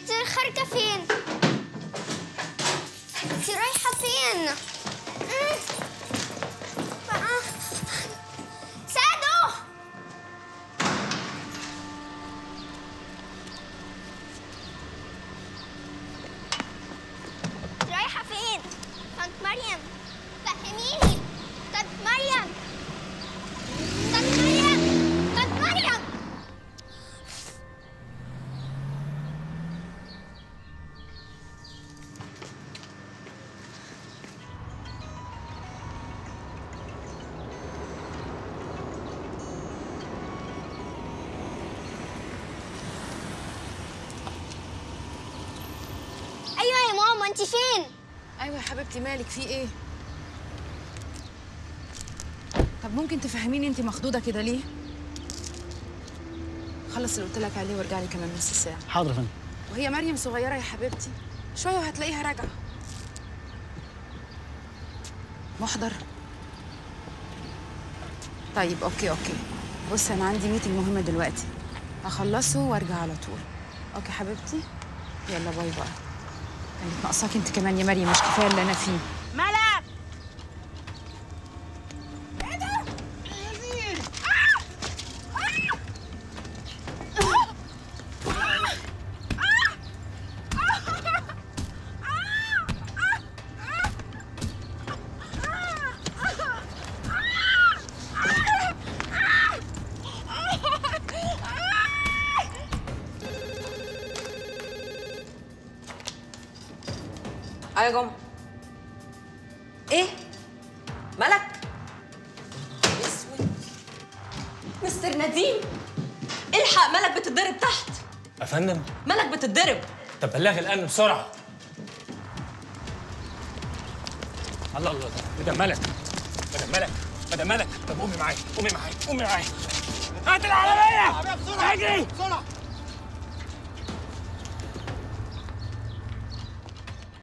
انت خارجه فين انت رايحه فين مم. آه. سادو انت رايحه فين طنط مريم فهميني طنط مريم طنط مريم طنط مريم ايوه يا ماما انت فين ايوه يا حبيبتي مالك في ايه طب ممكن تفهميني انت مخضوضه كده ليه خلص اللي قلت لك عليه وارجع لي كمان نص ساعه حاضر يا فندم وهي مريم صغيره يا حبيبتي شويه وهتلاقيها راجعه محضر طيب اوكي اوكي بص انا عندي ميتنج مهم دلوقتي هخلصه وارجع على طول اوكي حبيبتي يلا باي باي كانت ناقصاك انت كمان يا مريم مش كفايه اللي انا فيه ملك ايوه يا جمعة ايه ملك اسود مستر نديم الحق ملك بتتضرب تحت يا فندم ملك بتتضرب طب بلغي الامن بسرعه الله الله الله مدام ملك مدام ملك مدام ملك طب قومي معايا قومي معايا قومي معايا هات العربيه اجري بسرعه